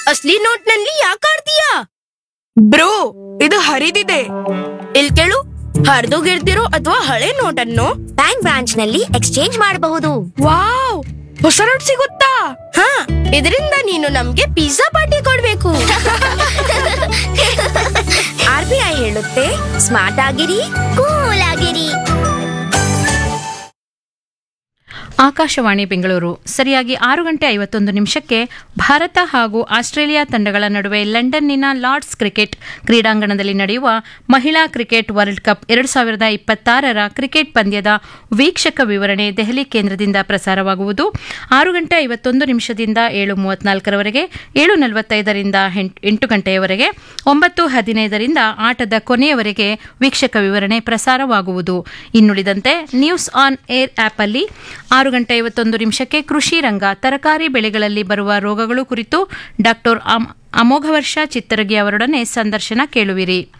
ಅಸ್ಲಿ note ನಲ್ಲಿ ಯಾಕೆ ಆಡ್ತೀಯಾ bro ಇದು ಹರಿದಿದೆ ಇಲ್ ಕೇಳು ಹರಿದೋಗಿರ್ದಿರೋ ಅಥವಾ ಹಳೆ ನೋಟ್ ಅನ್ನು ಬ್ಯಾಂಕ್ ಬ್ರಾಂಚ್ ನಲ್ಲಿ ಎಕ್ಸ್ಚೇಂಜ್ ಮಾಡಬಹುದು ವಾವ್ ಹೊಸ ನೋಟ್ ಸಿಗುತ್ತಾ ಹಾ ಇದರಿಂದ ನೀನು ನಮ್ಗೆ ಪಿಜ್ಜಾ ಪಾರ್ಟಿ ಕೊಡ್ಬೇಕು ಆರ್ ಬಿ ಐ ಹೇಳುತ್ತೆ ಸ್ಮಾರ್ಟ್ ಆಗಿರಿ ಕೂಲ್ ಆಗಿರಿ ಆಕಾಶವಾಣಿ ಬೆಂಗಳೂರು ಸರಿಯಾಗಿ ಆರು ಗಂಟೆ ಐವತ್ತೊಂದು ನಿಮಿಷಕ್ಕೆ ಭಾರತ ಹಾಗೂ ಆಸ್ಟ್ರೇಲಿಯಾ ತಂಡಗಳ ನಡುವೆ ಲಂಡನ್ನಿನ ಲಾರ್ಡ್ಸ್ ಕ್ರಿಕೆಟ್ ಕ್ರೀಡಾಂಗಣದಲ್ಲಿ ನಡೆಯುವ ಮಹಿಳಾ ಕ್ರಿಕೆಟ್ ವರ್ಲ್ಡ್ ಕಪ್ ಎರಡು ಸಾವಿರದ ಇಪ್ಪತ್ತಾರರ ಕ್ರಿಕೆಟ್ ಪಂದ್ಯದ ವೀಕ್ಷಕ ವಿವರಣೆ ದೆಹಲಿ ಕೇಂದ್ರದಿಂದ ಪ್ರಸಾರವಾಗುವುದು ಆರು ಗಂಟೆ ಐವತ್ತೊಂದು ನಿಮಿಷದಿಂದ ಏಳು ಮೂವತ್ನಾಲ್ಕರವರೆಗೆ ಏಳು ನಲವತ್ತೈದರಿಂದ ಎಂಟು ಗಂಟೆಯವರೆಗೆ ಒಂಬತ್ತು ಹದಿನೈದರಿಂದ ಆಟದ ಕೊನೆಯವರೆಗೆ ವೀಕ್ಷಕ ವಿವರಣೆ ಪ್ರಸಾರವಾಗುವುದು ಇನ್ನುಳಿದಂತೆ ನ್ಯೂಸ್ ಆನ್ ಏರ್ ಆಪ್ ಅಲ್ಲಿ ಆರು ಗಂಟೆ ಐವತ್ತೊಂದು ನಿಮಿಷಕ್ಕೆ ಕೃಷಿ ರಂಗ ತರಕಾರಿ ಬೆಳೆಗಳಲ್ಲಿ ಬರುವ ರೋಗಗಳು ಕುರಿತು ಡಾಕ್ಟರ್ ಅಮೋಘ ವರ್ಷ ಚಿತ್ತರಗಿ ಅವರೊಡನೆ ಸಂದರ್ಶನ ಕೇಳುವಿರಿ